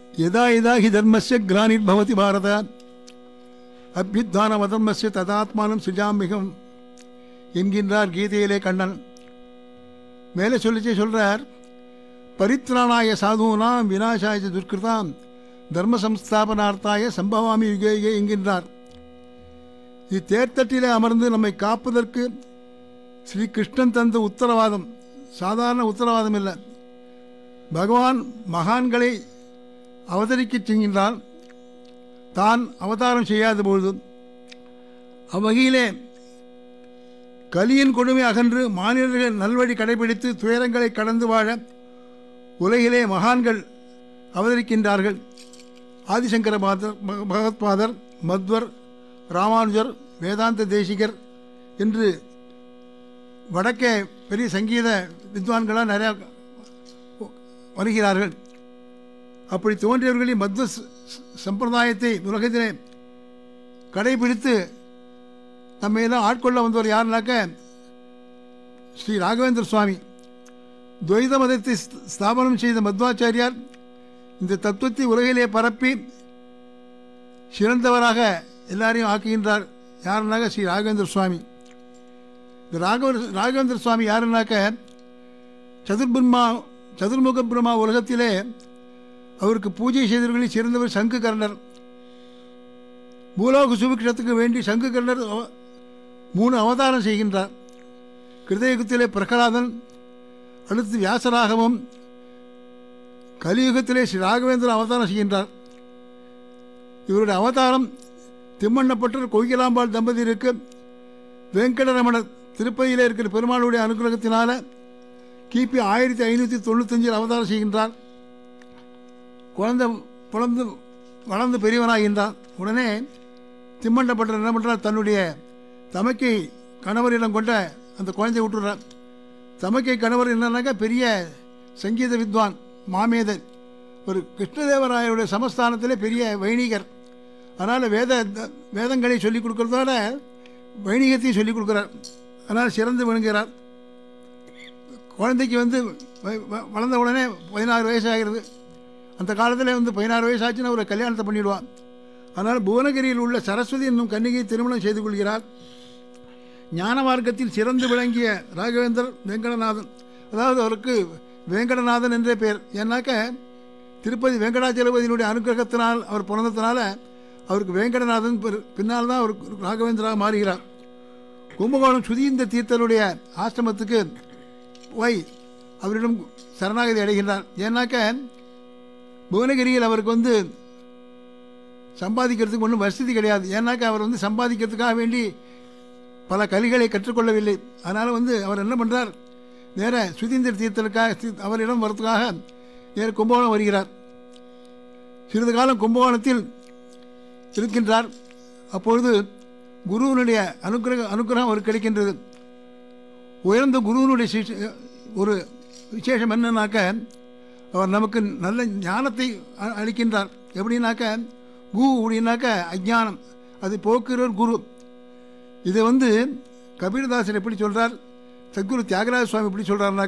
यदा यदा हि धर्मस्य ग्लानिर्भवति भारत அபியுத்தானமதர்மஸ்ய ததாத்மானம் சுஜாமிகம் என்கின்றார் கீதையிலே கண்ணன் மேலே சொல்லிச்சே சொல்றார் பரித்ராணாய சாதுனாம் விநாசாய துர்கிருதாம் தர்ம சம்ஸ்தாபனார்த்தாய சம்பவாமி யுகே யுகே என்கின்றார் இத்தேர்த்தட்டிலே அமர்ந்து நம்மை காப்பதற்கு ஸ்ரீ கிருஷ்ணன் தந்த உத்தரவாதம் சாதாரண உத்தரவாதம் இல்லை பகவான் மகான்களை அவதரிக்கச் செய்கின்றான் தான் அவதாரம் செய்யாத பொழுது அவ்வகையிலே கலியின் கொடுமை அகன்று மாநிலர்கள் நல்வழி கடைபிடித்து துயரங்களை கடந்து வாழ உலகிலே மகான்கள் அவதரிக்கின்றார்கள் ஆதிசங்கர பாதர் மக- பகவத்பாதர் மத்வர் ராமானுஜர் வேதாந்த தேசிகர் என்று வடக்கே பெரிய சங்கீத வித்வான்களாக நிறையா வருகிறார்கள் அப்படி தோன்றியவர்களின் மத்வ ச- ச- சம்பிரதாயத்தை உலகத்திலே கடைபிடித்து நம்ம எல்லாம் ஆட்கொள்ள வந்தவர் யாருனாக்க ஸ்ரீ ராகவேந்திர சுவாமி துவைத மதத்தை ஸ்த- ஸ்தாபனம் செய்த மத்வாச்சாரியார் இந்த தத்துவத்தை உலகிலே பரப்பி சிறந்தவராக எல்லாரையும் ஆக்குகின்றார் யாருனாக்க ஸ்ரீ ராகவேந்திர சுவாமி இந்த ராகவ ராகவேந்திர சுவாமி யாருனாக்க சதுர்பிரம்மா சதுர்முக பிரம்மா உலகத்திலே அவருக்கு பூஜை செய்தவர்களில் சிறந்தவர் சங்குகர்ணர் பூலோக சுபிக்ஷத்துக்கு வேண்டி சங்குகர்ணர் அவ- மூணு அவதாரம் செய்கின்றார் கிருதயுகத்திலே பிரகலாதன் அடுத்து வியாசராகவும் கலியுகத்திலே ஸ்ரீ ராகவேந்திரன் அவதாரம் செய்கின்றார் இவருடைய அவதாரம் திம்மண்ணப்பட்டர் கோகிலாம்பாள் தம்பதியருக்கு வெங்கடரமணர் திருப்பதியிலே இருக்கிற பெருமாளுடைய அனுகிரகத்தினால கிபி ஆயிரத்தி ஐநூற்றி தொண்ணூத்தஞ்சில் அவதாரம் செய்கின்றார் குழந்தை பிறந்து வளர்ந்து பெரியவனாகின்றான் உடனே திம்மண்டப்பட்டர் என்ன பண்ணுறார் தன்னுடைய தமக்கை கணவரிடம் கொண்ட அந்த குழந்தையை விட்டுறார் தமக்கை கணவர் என்னன்னாக்கா பெரிய சங்கீத வித்வான் மாமேதர் ஒரு கிருஷ்ணதேவராயருடைய சமஸ்தானத்திலே பெரிய வைணிகர் அதனால் வேத வேதங்களை சொல்லிக் கொடுக்கறதோட வைணிகத்தையும் சொல்லிக் கொடுக்குறார் அதனால் சிறந்து விழுங்குகிறார் குழந்தைக்கு வந்து வ- வ- வளர்ந்த உடனே பதினாறு வயசு ஆகிறது அந்த காலத்தில் வந்து பதினாறு வயசு ஆச்சுன்னா ஒரு கல்யாணத்தை பண்ணிடுவான் அதனால் புவனகிரியில் உள்ள சரஸ்வதி என்னும் கன்னிகை திருமணம் செய்து கொள்கிறார் ஞான மார்க்கத்தில் சிறந்து விளங்கிய ராகவேந்தர் வெங்கடநாதன் அதாவது அவருக்கு வேங்கடநாதன் என்றே பேர் ஏன்னாக்க திருப்பதி வெங்கடாச்சலபதியினுடைய அனுகிரகத்தினால் அவர் பிறந்ததுனால அவருக்கு வேங்கடநாதன் பெரு- பின்னால் தான் அவர் ராகவேந்திராக மாறுகிறார் கும்பகோணம் சுதீந்த தீர்த்தருடைய ஆசிரமத்துக்கு போய் அவரிடம் சரணாகதி அடைகின்றார் ஏன்னாக்க புவனகிரியில் அவருக்கு வந்து சம்பாதிக்கிறதுக்கு ஒன்றும் வசதி கிடையாது ஏன்னாக்க அவர் வந்து சம்பாதிக்கிறதுக்காக வேண்டி பல கலிகளை கற்றுக்கொள்ளவில்லை அதனால் வந்து அவர் என்ன பண்ணுறார் நேர சுதீந்திர தீர்த்தலுக்காக தீ- அவரிடம் வரத்துக்காக நேர கும்பகோணம் வருகிறார் சிறிது காலம் கும்பகோணத்தில் இருக்கின்றார் அப்பொழுது குருவினுடைய அனுக்கிரக அனுக்கிரகம் அவருக்கு கிடைக்கின்றது உயர்ந்த குருவினுடைய சிஷ்ய- ஒரு விசேஷம் என்னன்னாக்க அவர் நமக்கு நல்ல ஞானத்தை அ- அளிக்கின்றார் எப்படின்னாக்க கு அப்படின்னாக்க அஜ்ஞானம் அது போக்குறவர் குரு இதை வந்து கபீர்தாசர் எப்படி சொல்றார் சத்குரு தியாகராஜ சுவாமி எப்படி சொல்றாருனாக்க